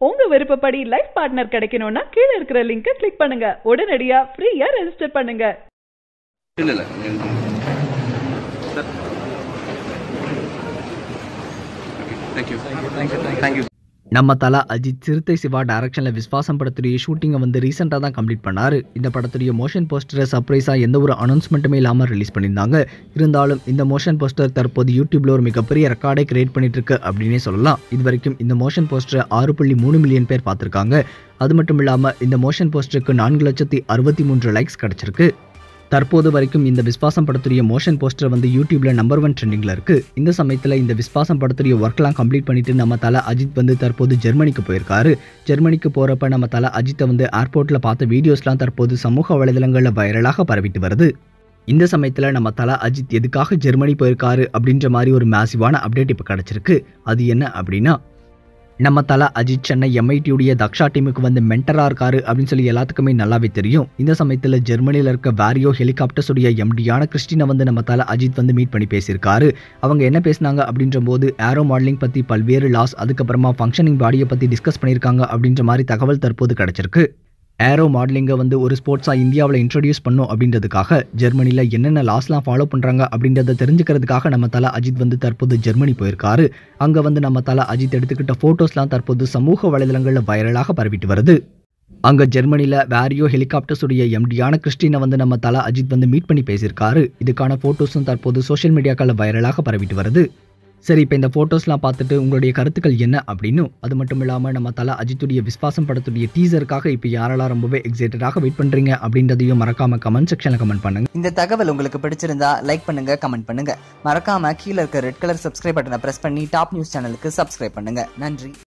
உங்க விருப்பப்படி life partner கிடைக்கணும்னா கீழே இருக்கிற லிங்கை கிளிக் பண்ணுங்க உடனடியா ஃப்ரீயா ரெஜிஸ்டர் பண்ணுங்க இல்ல இல்ல சார் தேங்க்யூ தேங்க்யூ நம்ம தல அஜித் சிறுத்தை சிவா டைரக்ஷனில் விஸ்வாசம் படத்துடைய ஷூட்டிங்கை வந்து ரீசெண்டாக தான் கம்ப்ளீட் பண்ணாரு இந்த படத்துடைய மோஷன் போஸ்டரை சர்ப்ரைஸாக எந்த ஒரு அனௌன்ஸ்மெண்ட்டுமே இல்லாமல் ரிலீஸ் பண்ணியிருந்தாங்க இருந்தாலும் இந்த மோஷன் போஸ்டர் தற்போது யூடியூப்ல ஒரு மிகப்பெரிய ரெக்கார்டை கிரியேட் பண்ணிட்டு இருக்கு அப்படின்னே சொல்லலாம் இது வரைக்கும் இந்த மோஷன் போஸ்டரை ஆறு புள்ளி மூணு மில்லியன் பேர் பார்த்துருக்காங்க அது மட்டும் இல்லாமல் இந்த மோஷன் போஸ்டருக்கு நான்கு லட்சத்தி அறுபத்தி மூன்று லைக்ஸ் கிடைச்சிருக்கு தற்போது வரைக்கும் இந்த விஸ்வாசம் படத்துடைய மோஷன் போஸ்டர் வந்து யூடியூப்ல நம்பர் ஒன் ட்ரெண்டிங்ல இருக்கு இந்த சமயத்தில் இந்த விஸ்வாசம் படத்துடைய ஒர்க்லாம் கம்ப்ளீட் பண்ணிட்டு நம்ம தல அஜித் வந்து தற்போது ஜெர்மனிக்கு போயிருக்காரு ஜெர்மனிக்கு போறப்ப நம்ம தல அஜித்தை வந்து ஏர்போர்ட்ல பார்த்த வீடியோஸ்லாம் தற்போது சமூக வலைதளங்களில் வைரலாக பரவிட்டு வருது இந்த சமயத்தில் நம்ம தல அஜித் எதுக்காக ஜெர்மனி போயிருக்காரு அப்படின்ற மாதிரி ஒரு மேசிவான அப்டேட் இப்போ கிடச்சிருக்கு அது என்ன அப்படின்னா நம்ம தல அஜித் சென்னை எம்ஐடியுடைய தக்ஷா டீமுக்கு வந்து மென்டராக இருக்காரு அப்படின்னு சொல்லி எல்லாத்துக்குமே நல்லாவே தெரியும் இந்த சமயத்தில் ஜெர்மனியில் இருக்க வேரியோ ஹெலிகாப்டர்ஸுடைய எம்டியான கிறிஸ்டினை வந்து நம்ம தல அஜித் வந்து மீட் பண்ணி பேசியிருக்காரு அவங்க என்ன பேசினாங்க அப்படின்ற போது ஏரோ மாடலிங் பற்றி பல்வேறு லாஸ் அதுக்கப்புறமா ஃபங்க்ஷனிங் பாடியை பற்றி டிஸ்கஸ் பண்ணியிருக்காங்க அப்படின்ற மாதிரி தகவல் தற்போது கிடச்சிருக்கு ஏரோ மாடலிங்கை வந்து ஒரு ஸ்போர்ட்ஸாக இந்தியாவில் இன்ட்ரடியூஸ் பண்ணும் அப்படின்றதுக்காக ஜெர்மனியில் என்னென்ன லாஸ்லாம் ஃபாலோ பண்ணுறாங்க அப்படின்றத தெரிஞ்சுக்கிறதுக்காக நம்ம தல அஜித் வந்து தற்போது ஜெர்மனி போயிருக்காரு அங்கே வந்து நம்ம தல அஜித் எடுத்துக்கிட்ட ஃபோட்டோஸ்லாம் தற்போது சமூக வலைதளங்களில் வைரலாக பரவிட்டு வருது அங்கே ஜெர்மனியில் வேரியோ ஹெலிகாப்டர்ஸுடைய எம்டியான கிறிஸ்டினை வந்து நம்ம தல அஜித் வந்து மீட் பண்ணி பேசியிருக்காரு இதுக்கான ஃபோட்டோஸும் தற்போது சோஷியல் மீடியாக்களில் வைரலாக பரவிட்டு வருது சரி இப்போ இந்த ஃபோட்டோஸ்லாம் பார்த்துட்டு உங்களுடைய கருத்துக்கள் என்ன அப்படின்னு அது மட்டும் இல்லாமல் நம்ம தல அஜித்துடைய விஸ்வாசம் படத்துடைய டீசருக்காக இப்போ யாரெல்லாம் ரொம்பவே எக்ஸைட்டடாக வெயிட் பண்ணுறீங்க அப்படின்றதையும் மறக்காம கமெண்ட் செக்ஷனில் கமெண்ட் பண்ணுங்க இந்த தகவல் உங்களுக்கு பிடிச்சிருந்தா லைக் பண்ணுங்க கமெண்ட் பண்ணுங்க மறக்காம கீழே இருக்க ரெட் கலர் சப்ஸ்கிரைப் பட்டனை பிரஸ் பண்ணி டாப் நியூஸ் சேனலுக்கு சப்ஸ்கிரைப் பண்ணுங்க நன்றி